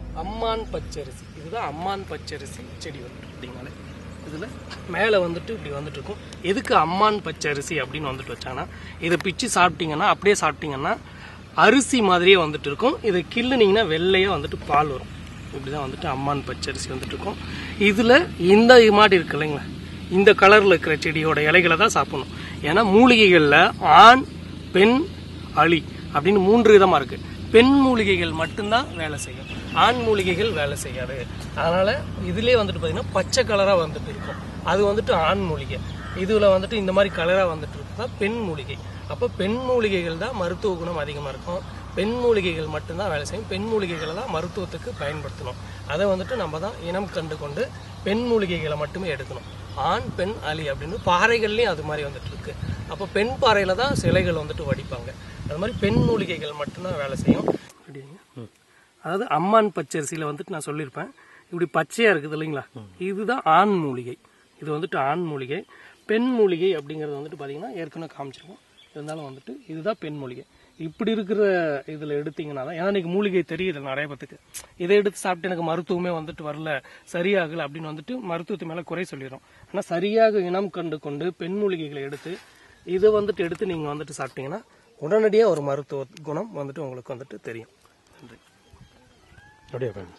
அம்மான் பச்சரிசி இதுதான் அம்மான் பச்சரிசி செடி வந்துட்டு அப்படின்னாலே இதில் மேலே வந்துட்டு இப்படி வந்துட்டு இருக்கும் எதுக்கு அம்மான் பச்சரிசி அப்படின்னு வந்துட்டு வச்சாங்கன்னா இதை பிச்சு சாப்பிட்டீங்கன்னா அப்படியே சாப்பிட்டீங்கன்னா அரிசி மாதிரியே வந்துட்டு இருக்கும் இதை கிள்ளுனீங்கன்னா வெள்ளையாக வந்துட்டு பால் வரும் இப்படி தான் வந்துட்டு அம்மான் பச்சரிசி வந்துட்டு இருக்கும் இதில் இந்த மாடி இருக்கு இல்லைங்களா இந்த கலரில் இருக்கிற செடியோட இலைகளை தான் சாப்பிடணும் ஏன்னா மூலிகைகளில் ஆண் பெண் அழி அப்படின்னு மூன்று விதமாக இருக்குது பெண் மூலிகைகள் மட்டும்தான் வேலை செய்யும் ஆண் மூலிகைகள் வேலை செய்யாது அதனால் இதுலேயே வந்துட்டு பார்த்தீங்கன்னா பச்சை கலராக வந்துட்டு இருக்கும் அது வந்துட்டு ஆண் மூலிகை இதில் வந்துட்டு இந்த மாதிரி கலராக வந்துட்டு இருக்குன்னா பெண் மூலிகை அப்போ பெண் மூலிகைகள் தான் மருத்துவ குணம் அதிகமாக இருக்கும் பெண் மூலிகைகள் மட்டும்தான் வேலை செய்யும் பெண் மூலிகைகளை தான் மருத்துவத்துக்கு பயன்படுத்தணும் அதை வந்துட்டு நம்ம தான் இனம் கண்டு கொண்டு பெண் மூலிகைகளை மட்டுமே எடுக்கணும் ஆண் பெண் அலி அப்படின்னு பாறைகள்லையும் அது மாதிரி வந்துட்டு இருக்கு அப்போ பெண் பாறையில் தான் சிலைகள் வந்துட்டு வடிப்பாங்க அது மாதிரி பெண் மூலிகைகள் மட்டும்தான் வேலை செய்யும் அப்படிங்க அதாவது அம்மான் பச்சரிசியில் வந்துட்டு நான் சொல்லியிருப்பேன் இப்படி பச்சையாக இருக்குது இல்லைங்களா இதுதான் ஆண் மூலிகை இது வந்துட்டு ஆண் மூலிகை பெண் மூலிகை அப்படிங்கிறது வந்துட்டு பார்த்தீங்கன்னா ஏற்கனவே காமிச்சிருக்கோம் இருந்தாலும் வந்துட்டு இதுதான் பெண் மூலிகை இப்படி இருக்கிற இதில் எடுத்தீங்கன்னா தான் ஏன்னா இன்னைக்கு மூலிகை தெரியுது நிறைய பேத்துக்கு இதை எடுத்து சாப்பிட்டு எனக்கு மருத்துவமே வந்துட்டு வரல சரியாகல அப்படின்னு வந்துட்டு மருத்துவத்து மேலே குறை சொல்லிடுறோம் ஆனால் சரியாக இனம் கண்டு கொண்டு பெண் மூலிகைகளை எடுத்து இதை வந்துட்டு எடுத்து நீங்கள் வந்துட்டு சாப்பிட்டீங்கன்னா உடனடியாக ஒரு மருத்துவ குணம் வந்துட்டு உங்களுக்கு வந்துட்டு தெரியும் நன்றி அப்படியே பாருங்க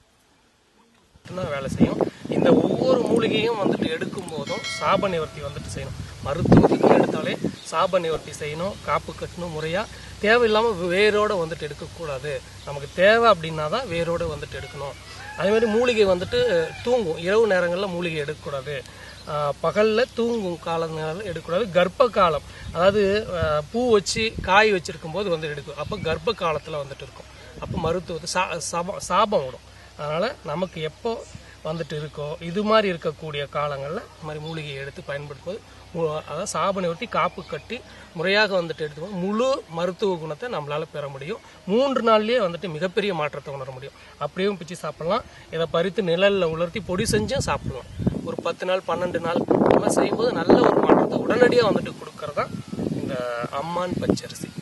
தான் வேலை செய்யும் இந்த ஒவ்வொரு மூலிகையும் வந்துட்டு எடுக்கும் போதும் சாப நிவர்த்தி வந்துட்டு செய்யணும் மருத்துவத்துக்கு எடுத்தாலே சாப நிவர்த்தி செய்யணும் காப்பு கட்டணும் முறையாக தேவையில்லாமல் வேரோட வந்துட்டு எடுக்கக்கூடாது நமக்கு தேவை அப்படின்னா தான் வேரோட வந்துட்டு எடுக்கணும் அதே மாதிரி மூலிகை வந்துட்டு தூங்கும் இரவு நேரங்களில் மூலிகை எடுக்கக்கூடாது ஆஹ் பகல்ல தூங்கும் காலம் நேரம் எடுக்கக்கூடாது கர்ப்ப காலம் அதாவது ஆஹ் பூ வச்சு காய் வச்சிருக்கும் போது வந்து எடுக்கும் அப்போ கர்ப்ப காலத்தில் வந்துட்டு இருக்கும் அப்போ மருத்துவத்தை சா சாபம் சாபம் விடும் அதனால் நமக்கு எப்போ வந்துட்டு இருக்கோ இது மாதிரி இருக்கக்கூடிய காலங்களில் இந்த மாதிரி மூலிகையை எடுத்து பயன்படுத்தும்போது மு- அதாவது சாப நிவர்த்தி காப்பு கட்டி முறையாக வந்துட்டு எடுத்துக்கும் முழு மருத்துவ குணத்தை நம்மளால பெற முடியும் மூன்று நாள்லயே வந்துட்டு மிகப்பெரிய மாற்றத்தை உணர முடியும் அப்படியும் பிச்சு சாப்பிடலாம் இதை பறித்து நிழல்ல உலர்த்தி பொடி செஞ்சும் சாப்பிடலாம் ஒரு பத்து நாள் பன்னெண்டு நாள் இந்த மாதிரி செய்யும்போது நல்ல ஒரு மாற்றத்தை உடனடியாக வந்துட்டு கொடுக்கறது தான் இந்த அம்மான் பச்சரிசி